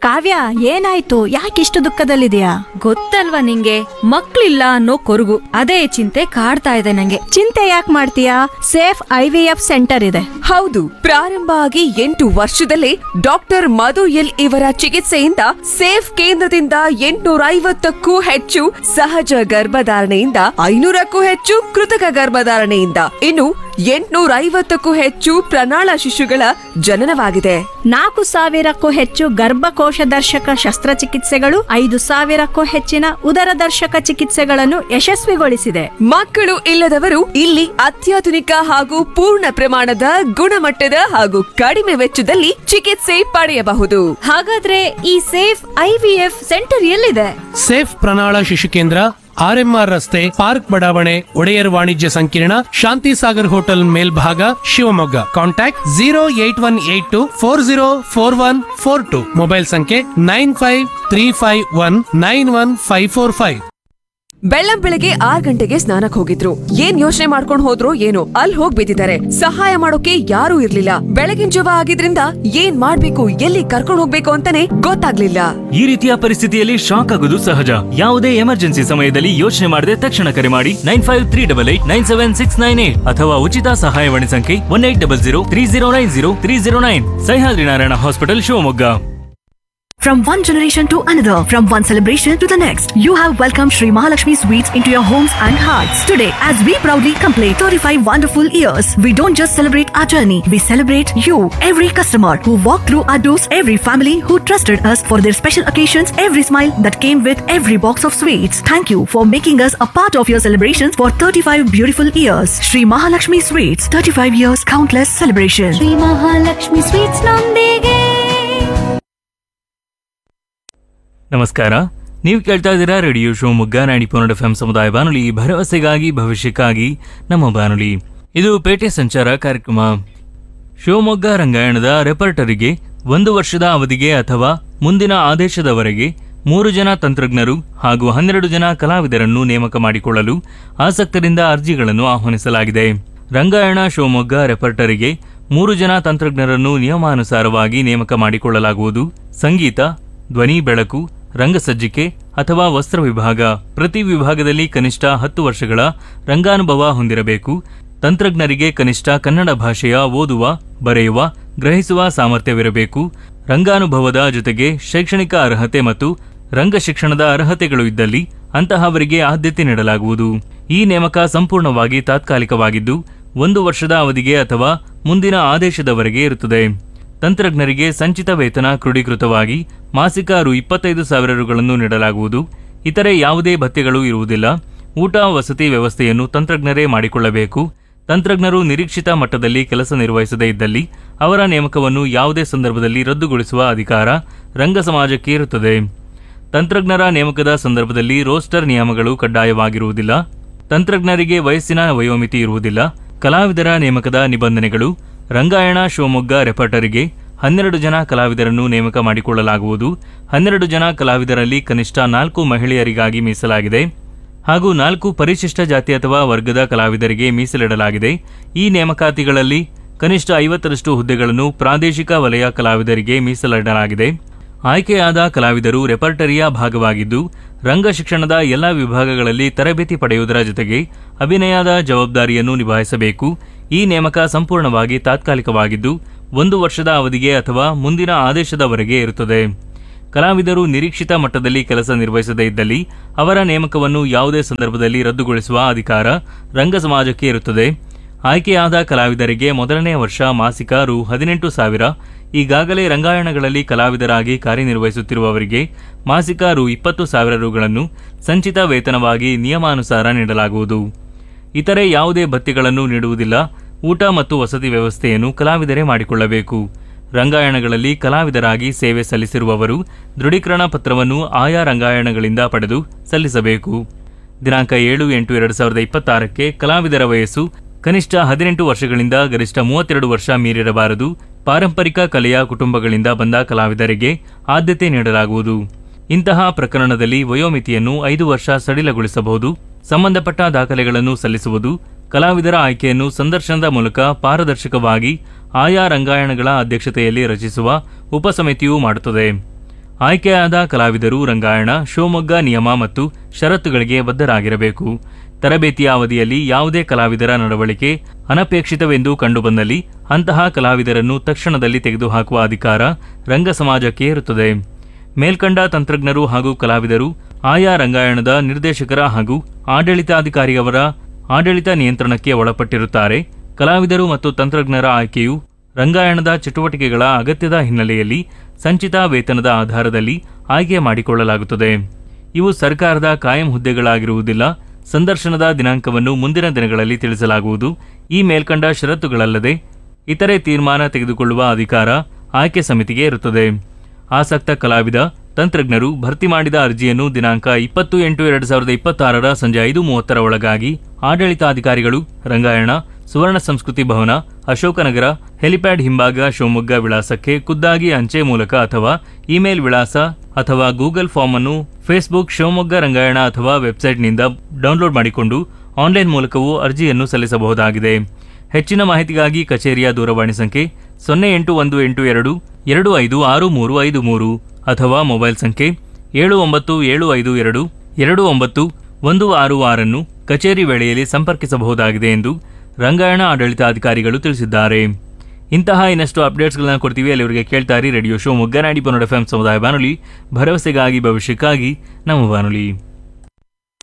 ಕಾವ್ಯ ಏನಾಯ್ತು ಯಾಕಿಷ್ಟು ದುಃಖದಲ್ಲಿದೆಯಾ ಗೊತ್ತಲ್ವಾ ನಿಂಗೆ ಮಕ್ಳಿಲ್ಲ ಅನ್ನೋ ಕೊರಗು ಅದೇ ಚಿಂತೆ ಕಾಡ್ತಾ ಇದೆ ನಂಗೆ ಚಿಂತೆ ಯಾಕೆ ಮಾಡ್ತೀಯಾ safe I V F centre ಇದೆ ಹೌದು ಪ್ರಾರಂಭ ಆಗಿ ಎಂಟು ವರ್ಷದಲ್ಲೇ ಡಾಕ್ಟರ್ ಮಧು ಎಲ್ ಇವರ ಚಿಕಿತ್ಸೆಯಿಂದ ಸೇಫ್ ಕೇಂದ್ರದಿಂದ ಎಂಟುನೂರ ಐವತ್ತಕ್ಕೂ ಹೆಚ್ಚು ಸಹಜ ಗರ್ಭಧಾರಣೆಯಿಂದ ಐನೂರಕ್ಕೂ ಹೆಚ್ಚು ಕೃತಕ ಗರ್ಭಧಾರಣೆಯಿಂದ ಇನ್ನು ಎಂಟುನೂರ ಐವತ್ತಕ್ಕೂ ಹೆಚ್ಚು ಪ್ರಣಾಳ ಶಿಶುಗಳ ಜನನವಾಗಿದೆ ನಾಲ್ಕು ಸಾವಿರಕ್ಕೂ ಹೆಚ್ಚು ಗರ್ಭಕೋಶ ದರ್ಶಕ ಶಸ್ತ್ರಚಿಕಿತ್ಸೆಗಳು ಐದು ಸಾವಿರಕ್ಕೂ ಹೆಚ್ಚಿನ ಉದರ ದರ್ಶಕ ಚಿಕಿತ್ಸೆಗಳನ್ನು ಯಶಸ್ವಿಗೊಳಿಸಿದೆ ಮಕ್ಕಳು ಇಲ್ಲದವರು ಇಲ್ಲಿ ಅತ್ಯಾಧುನಿಕ ಹಾಗೂ ಪೂರ್ಣ ಪ್ರಮಾಣದ ಗುಣಮಟ್ಟದ ಹಾಗೂ ಕಡಿಮೆ ವೆಚ್ಚದಲ್ಲಿ ಚಿಕಿತ್ಸೆ ಪಡೆಯಬಹುದು ಹಾಗಾದ್ರೆ ಈ safe I V F centre ಎಲ್ಲಿದೆ ಸೇಫ್ ಪ್ರಣಾಳ ಶಿಶು ಕೇಂದ್ರ ಆರ್ಎಂಆರ್ ರಸ್ತೆ ಪಾರ್ಕ್ ಬಡಾವಣೆ ಒಡೆಯರ್ ವಾಣಿಜ್ಯ ಸಂಕೀರ್ಣ ಶಾಂತಿ ಸಾಗರ್ ಹೋಟೆಲ್ ಮೇಲ್ಭಾಗ Shivamogga contact zero eight one eight two four zero four one four two mobile ಸಂಖ್ಯೆ nine five three five one nine one five four five ಬೆಳ್ಳಂ ಬೆಳಗ್ಗೆ ಆರ್ ಗಂಟೆಗೆ ಸ್ನಾನಕ್ ಹೋಗಿದ್ರು ಏನ್ ಯೋಚನೆ ಮಾಡ್ಕೊಂಡ್ ಹೋದ್ರು ಏನೋ ಅಲ್ಲಿ ಹೋಗ್ ಬಿದ್ದಿದ್ದಾರೆ ಸಹಾಯ ಮಾಡೋಕೆ ಯಾರೂ ಇರ್ಲಿಲ್ಲ ಬೆಳಗಿನ ಜವ ಆಗಿದ್ರಿಂದ ಏನ್ ಮಾಡ್ಬೇಕು ಎಲ್ಲಿ ಕರ್ಕೊಂಡ್ ಹೋಗ್ಬೇಕು ಅಂತಾನೆ ಗೊತ್ತಾಗ್ಲಿಲ್ಲ ಈ ರೀತಿಯ ಪರಿಸ್ಥಿತಿಯಲ್ಲಿ ಶಾಕ್ ಆಗುವುದು ಸಹಜ ಯಾವುದೇ ಎಮರ್ಜೆನ್ಸಿ ಸಮಯದಲ್ಲಿ ಯೋಚನೆ ಮಾಡದೆ ತಕ್ಷಣ ಕರೆ ಮಾಡಿ nine five three double eight nine seven six nine eight ಅಥವಾ ಉಚಿತ ಸಹಾಯವಾಣಿ ಸಂಖ್ಯೆ one eight double zero three zero nine zero three zero nine Sahyadri Narayana hospital Shivamogga From one generation to another, from one celebration to the next, you have welcomed Sri Mahalakshmi Sweets into your homes and hearts. Today, as we proudly complete 35 wonderful years, we don't just celebrate our journey, we celebrate you, every customer who walked through our doors, every family who trusted us for their special occasions, every smile that came with every box of sweets. Thank you for making us a part of your celebrations for 35 beautiful years. Sri Mahalakshmi Sweets, 35 years, countless celebrations. Shri Mahalakshmi sweets ನೊಂದಿಗೆ ನಮಸ್ಕಾರ ನೀವು ಕೇಳ್ತಾ ಇದ್ದೀರಾ radio Shivamogga ನಾಡಿ ಪೋನಡ್ F ಸಮುದಾಯ ಬಾನುಲಿ ಭರವಸೆಗಾಗಿ ಭವಿಷ್ಯಕ್ಕಾಗಿ ನಮ್ಮ ಬಾನುಲಿ ಇದು ಪೇಟೆ ಸಂಚಾರ ಕಾರ್ಯಕ್ರಮ ಶಿವಮೊಗ್ಗ ರಂಗಾಯಣದ ರೆಪರ್ಟರಿಗೆ ಒಂದು ವರ್ಷದ ಅವಧಿಗೆ ಅಥವಾ ಮುಂದಿನ ಆದೇಶದವರೆಗೆ ಮೂರು ಜನ ತಂತ್ರಜ್ಞರು ಹಾಗೂ ಹನ್ನೆರಡು ಜನ ಕಲಾವಿದರನ್ನು ನೇಮಕ ಮಾಡಿಕೊಳ್ಳಲು ಆಸಕ್ತರಿಂದ ಅರ್ಜಿಗಳನ್ನು ಆಹ್ವಾನಿಸಲಾಗಿದೆ ರಂಗಾಯಣ ಶಿವಮೊಗ್ಗ ರೆಪರ್ಟರಿಗೆ ಮೂರು ಜನ ತಂತ್ರಜ್ಞರನ್ನು ನಿಯಮಾನುಸಾರವಾಗಿ ನೇಮಕ ಮಾಡಿಕೊಳ್ಳಲಾಗುವುದು ಸಂಗೀತ ಧ್ವನಿ ಬೆಳಕು ರಂಗಸಜ್ಜಿಕೆ ಅಥವಾ ವಸ್ತ್ರ ವಿಭಾಗ ಪ್ರತಿ ವಿಭಾಗದಲ್ಲಿ ಕನಿಷ್ಠ ಹತ್ತು ವರ್ಷಗಳ ರಂಗಾನುಭವ ಹೊಂದಿರಬೇಕು ತಂತ್ರಜ್ಞರಿಗೆ ಕನಿಷ್ಠ ಕನ್ನಡ ಭಾಷೆಯ ಓದುವ ಬರೆಯುವ ಗ್ರಹಿಸುವ ಸಾಮರ್ಥ್ಯವಿರಬೇಕು ರಂಗಾನುಭವದ ಜೊತೆಗೆ ಶೈಕ್ಷಣಿಕ ಅರ್ಹತೆ ಮತ್ತು ರಂಗ ಶಿಕ್ಷಣದ ಅರ್ಹತೆಗಳು ಇದ್ದಲ್ಲಿ ಅಂತಹವರಿಗೆ ಆದ್ಯತೆ ನೀಡಲಾಗುವುದು ಈ ನೇಮಕ ಸಂಪೂರ್ಣವಾಗಿ ತಾತ್ಕಾಲಿಕವಾಗಿದ್ದು ಒಂದು ವರ್ಷದ ಅವಧಿಗೆ ಅಥವಾ ಮುಂದಿನ ಆದೇಶದವರೆಗೆ ಇರುತ್ತದೆ ತಂತ್ರಜ್ಞರಿಗೆ ಸಂಚಿತ ವೇತನ ಕ್ರೋಢೀಕೃತವಾಗಿ ಮಾಸಿಕ ರು ಇಪ್ಪತ್ತೈದು ಸಾವಿರ ರುಗಳನ್ನು ನೀಡಲಾಗುವುದು ಇತರೆ ಯಾವುದೇ ಭತ್ಯೆಗಳು ಇರುವುದಿಲ್ಲ ಊಟ ವಸತಿ ವ್ಯವಸ್ಥೆಯನ್ನು ತಂತ್ರಜ್ಞರೇ ಮಾಡಿಕೊಳ್ಳಬೇಕು ತಂತ್ರಜ್ಞರು ನಿರೀಕ್ಷಿತ ಮಟ್ಟದಲ್ಲಿ ಕೆಲಸ ನಿರ್ವಹಿಸದೇ ಇದ್ದಲ್ಲಿ ಅವರ ನೇಮಕವನ್ನು ಯಾವುದೇ ಸಂದರ್ಭದಲ್ಲಿ ರದ್ದುಗೊಳಿಸುವ ಅಧಿಕಾರ ರಂಗ ಸಮಾಜಕ್ಕೆ ಇರುತ್ತದೆ ತಂತ್ರಜ್ಞರ ನೇಮಕದ ಸಂದರ್ಭದಲ್ಲಿ ರೋಸ್ಟರ್ ನಿಯಮಗಳು ಕಡ್ಡಾಯವಾಗಿರುವುದಿಲ್ಲ ತಂತ್ರಜ್ಞರಿಗೆ ವಯಸ್ಸಿನ ವಯೋಮಿತಿ ಇರುವುದಿಲ್ಲ ಕಲಾವಿದರ ನೇಮಕದ ನಿಬಂಧನೆಗಳು ರಂಗಾಯಣ ಶಿವಮೊಗ್ಗ ರೆಪರ್ಟರಿಗೆ ಹನ್ನೆರಡು ಜನ ಕಲಾವಿದರನ್ನು ನೇಮಕ ಮಾಡಿಕೊಳ್ಳಲಾಗುವುದು ಹನ್ನೆರಡು ಜನ ಕಲಾವಿದರಲ್ಲಿ ಕನಿಷ್ಠ ನಾಲ್ಕು ಮಹಿಳೆಯರಿಗಾಗಿ ಮೀಸಲಾಗಿದೆ ಹಾಗೂ ನಾಲ್ಕು ಪರಿಶಿಷ್ಟ ಜಾತಿ ಅಥವಾ ವರ್ಗದ ಕಲಾವಿದರಿಗೆ ಮೀಸಲಿಡಲಾಗಿದೆ ಈ ನೇಮಕಾತಿಗಳಲ್ಲಿ ಕನಿಷ್ಠ ಐವತ್ತರಷ್ಟು ಹುದ್ದೆಗಳನ್ನು ಪ್ರಾದೇಶಿಕ ವಲಯ ಕಲಾವಿದರಿಗೆ ಮೀಸಲಿಡಲಾಗಿದೆ ಆಯ್ಕೆಯಾದ ಕಲಾವಿದರು ರೆಪರ್ಟರಿಯ ಭಾಗವಾಗಿದ್ದು ರಂಗ ಶಿಕ್ಷಣದ ಎಲ್ಲ ವಿಭಾಗಗಳಲ್ಲಿ ತರಬೇತಿ ಪಡೆಯುವುದರ ಜೊತೆಗೆ ಅಭಿನಯದ ಜವಾಬ್ದಾರಿಯನ್ನು ನಿಭಾಯಿಸಬೇಕು ಈ ನೇಮಕ ಸಂಪೂರ್ಣವಾಗಿ ತಾತ್ಕಾಲಿಕವಾಗಿದ್ದು ಒಂದು ವರ್ಷದ ಅವಧಿಗೆ ಅಥವಾ ಮುಂದಿನ ಆದೇಶದವರೆಗೆ ಇರುತ್ತದೆ ಕಲಾವಿದರು ನಿರೀಕ್ಷಿತ ಮಟ್ಟದಲ್ಲಿ ಕೆಲಸ ನಿರ್ವಹಿಸದೇ ಇದ್ದಲ್ಲಿ ಅವರ ನೇಮಕವನ್ನು ಯಾವುದೇ ಸಂದರ್ಭದಲ್ಲಿ ರದ್ದುಗೊಳಿಸುವ ಅಧಿಕಾರ ರಂಗ ಸಮಾಜಕ್ಕೆ ಇರುತ್ತದೆ ಆಯ್ಕೆಯಾದ ಕಲಾವಿದರಿಗೆ ಮೊದಲನೇ ವರ್ಷ ಮಾಸಿಕ ರು ಹದಿನೆಂಟು ಸಾವಿರ ಈಗಾಗಲೇ ರಂಗಾಯಣಗಳಲ್ಲಿ ಕಲಾವಿದರಾಗಿ ಕಾರ್ಯನಿರ್ವಹಿಸುತ್ತಿರುವವರಿಗೆ ಮಾಸಿಕ ರು ಇಪ್ಪತ್ತು ಸಾವಿರ ರುಗಳನ್ನು ಸಂಚಿತ ವೇತನವಾಗಿ ನಿಯಮಾನುಸಾರ ನೀಡಲಾಗುವುದು ಇತರೆ ಯಾವುದೇ ಭತ್ಯೆಗಳನ್ನು ನೀಡುವುದಿಲ್ಲ ಊಟ ಮತ್ತು ವಸತಿ ವ್ಯವಸ್ಥೆಯನ್ನು ಕಲಾವಿದರೇ ಮಾಡಿಕೊಳ್ಳಬೇಕು ರಂಗಾಯಣಗಳಲ್ಲಿ ಕಲಾವಿದರಾಗಿ ಸೇವೆ ಸಲ್ಲಿಸಿರುವವರು ದೃಢೀಕರಣ ಪತ್ರವನ್ನು ಆಯಾ ರಂಗಾಯಣಗಳಿಂದ ಪಡೆದು ಸಲ್ಲಿಸಬೇಕು ದಿನಾಂಕ ಏಳು ಎಂಟು ಎರಡು ಸಾವಿರದ ಇಪ್ಪತ್ತಾರಕ್ಕೆ ಕಲಾವಿದರ ವಯಸ್ಸು ಕನಿಷ್ಠ ಹದಿನೆಂಟು ವರ್ಷಗಳಿಂದ ಗರಿಷ್ಠ ಮೂವತ್ತೆರಡು ವರ್ಷ ಮೀರಿರಬಾರದು ಪಾರಂಪರಿಕ ಕಲೆಯ ಕುಟುಂಬಗಳಿಂದ ಬಂದ ಕಲಾವಿದರಿಗೆ ಆದ್ಯತೆ ನೀಡಲಾಗುವುದು ಇಂತಹ ಪ್ರಕರಣದಲ್ಲಿ ವಯೋಮಿತಿಯನ್ನು ಐದು ವರ್ಷ ಸಡಿಲಗೊಳಿಸಬಹುದು ಸಂಬಂಧಪಟ್ಟ ದಾಖಲೆಗಳನ್ನು ಸಲ್ಲಿಸುವುದು ಕಲಾವಿದರ ಆಯ್ಕೆಯನ್ನು ಸಂದರ್ಶನದ ಮೂಲಕ ಪಾರದರ್ಶಕವಾಗಿ ಆಯಾ ರಂಗಾಯಣಗಳ ಅಧ್ಯಕ್ಷತೆಯಲ್ಲಿ ರಚಿಸುವ ಉಪಸಮಿತಿಯು ಮಾಡುತ್ತದೆ ಆಯ್ಕೆಯಾದ ಕಲಾವಿದರು ರಂಗಾಯಣ ಶಿವಮೊಗ್ಗ ನಿಯಮ ಮತ್ತು ಷರತ್ತುಗಳಿಗೆ ಬದ್ಧರಾಗಿರಬೇಕು ತರಬೇತಿಯ ಅವಧಿಯಲ್ಲಿ ಯಾವುದೇ ಕಲಾವಿದರ ನಡವಳಿಕೆ ಅನಪೇಕ್ಷಿತವೆಂದು ಕಂಡುಬಂದಲ್ಲಿ ಅಂತಹ ಕಲಾವಿದರನ್ನು ತಕ್ಷಣದಲ್ಲಿ ತೆಗೆದುಹಾಕುವ ಅಧಿಕಾರ ರಂಗ ಸಮಾಜಕ್ಕೆ ಇರುತ್ತದೆ ಮೇಲ್ಕಂಡ ತಂತ್ರಜ್ಞರು ಹಾಗೂ ಕಲಾವಿದರು ಆಯಾ ರಂಗಾಯಣದ ನಿರ್ದೇಶಕರ ಹಾಗೂ ಆಡಳಿತಾಧಿಕಾರಿಯವರ ಆಡಳಿತ ನಿಯಂತ್ರಣಕ್ಕೆ ಒಳಪಟ್ಟಿರುತ್ತಾರೆ ಕಲಾವಿದರು ಮತ್ತು ತಂತ್ರಜ್ಞರ ಆಯ್ಕೆಯು ರಂಗಾಯಣದ ಚಟುವಟಿಕೆಗಳ ಅಗತ್ಯದ ಹಿನ್ನೆಲೆಯಲ್ಲಿ ಸಂಚಿತ ವೇತನದ ಆಧಾರದಲ್ಲಿ ಆಯ್ಕೆ ಮಾಡಿಕೊಳ್ಳಲಾಗುತ್ತದೆ ಇವು ಸರ್ಕಾರದ ಕಾಯಂ ಹುದ್ದೆಗಳಾಗಿರುವುದಿಲ್ಲ ಸಂದರ್ಶನದ ದಿನಾಂಕವನ್ನು ಮುಂದಿನ ದಿನಗಳಲ್ಲಿ ತಿಳಿಸಲಾಗುವುದು ಈ ಮೇಲ್ಕಂಡ ಷರತ್ತುಗಳಲ್ಲದೆ ಇತರೆ ತೀರ್ಮಾನ ತೆಗೆದುಕೊಳ್ಳುವ ಅಧಿಕಾರ ಆಯ್ಕೆ ಸಮಿತಿಗೆ ಇರುತ್ತದೆ ಆಸಕ್ತ ಕಲಾವಿದ ತಂತ್ರಜ್ಞರು ಭರ್ತಿ ಮಾಡಿದ ಅರ್ಜಿಯನ್ನು ದಿನಾಂಕ ಇಪ್ಪತ್ತು ಎಂಟು ಎರಡು ಸಾವಿರದ ಇಪ್ಪತ್ತಾರರ ಸಂಜೆ ಐದು ಮೂವತ್ತರ ಒಳಗಾಗಿ ಆಡಳಿತಾಧಿಕಾರಿಗಳು ರಂಗಾಯಣ ಸುವರ್ಣ ಸಂಸ್ಕೃತಿ ಭವನ ಅಶೋಕನಗರ ಹೆಲಿಪ್ಯಾಡ್ ಹಿಂಭಾಗ ಶಿವಮೊಗ್ಗ ವಿಳಾಸಕ್ಕೆ ಖುದ್ದಾಗಿ ಅಂಚೆ ಮೂಲಕ ಅಥವಾ ಇಮೇಲ್ ವಿಳಾಸ ಅಥವಾ ಗೂಗಲ್ ಫಾರ್ಮ್ ಅನ್ನು ಫೇಸ್ಬುಕ್ ಶಿವಮೊಗ್ಗ ರಂಗಾಯಣ ಅಥವಾ ವೆಬ್ಸೈಟ್ನಿಂದ ಡೌನ್ಲೋಡ್ ಮಾಡಿಕೊಂಡು ಆನ್ಲೈನ್ ಮೂಲಕವೂ ಅರ್ಜಿಯನ್ನು ಸಲ್ಲಿಸಬಹುದಾಗಿದೆ ಹೆಚ್ಚಿನ ಮಾಹಿತಿಗಾಗಿ ಕಚೇರಿಯ ದೂರವಾಣಿ ಸಂಖ್ಯೆ ಸೊನ್ನೆ ಎಂಟು ಒಂದು ಎಂಟು ಎರಡು ಎರಡು ಐದು ಆರು ಮೂರು ಐದು ಮೂರು ಅಥವಾ ಮೊಬೈಲ್ ಸಂಖ್ಯೆ ಏಳು ಒಂಬತ್ತು ಏಳು ಐದು ಎರಡು ಎರಡು ಒಂಬತ್ತು ಒಂದು ಆರು ಆರನ್ನು ಕಚೇರಿ ವೇಳೆಯಲ್ಲಿ ಸಂಪರ್ಕಿಸಬಹುದಾಗಿದೆ ಎಂದು ರಂಗಾಯಣ ಆಡಳಿತಾಧಿಕಾರಿಗಳು ತಿಳಿಸಿದ್ದಾರೆ ಇಂತಹ ಇನ್ನಷ್ಟು ಅಪ್ಡೇಟ್ಸ್ಗಳನ್ನ ಕೊಡ್ತೀವಿ ಅಲ್ಲಿವರೆಗೆ ಕೇಳ್ತಾ ಇರಿ ರೇಡಿಯೋ ಶೋ ಮುಗ್ಗನಾಡಿ ಪನ್ನಡ ಎಫ್ ಸಮುದಾಯ ಬಾನುಲಿ ಭರವಸೆಗಾಗಿ ಭವಿಷ್ಯಕ್ಕಾಗಿ ನಮ್ಮ ಬಾನುಲಿ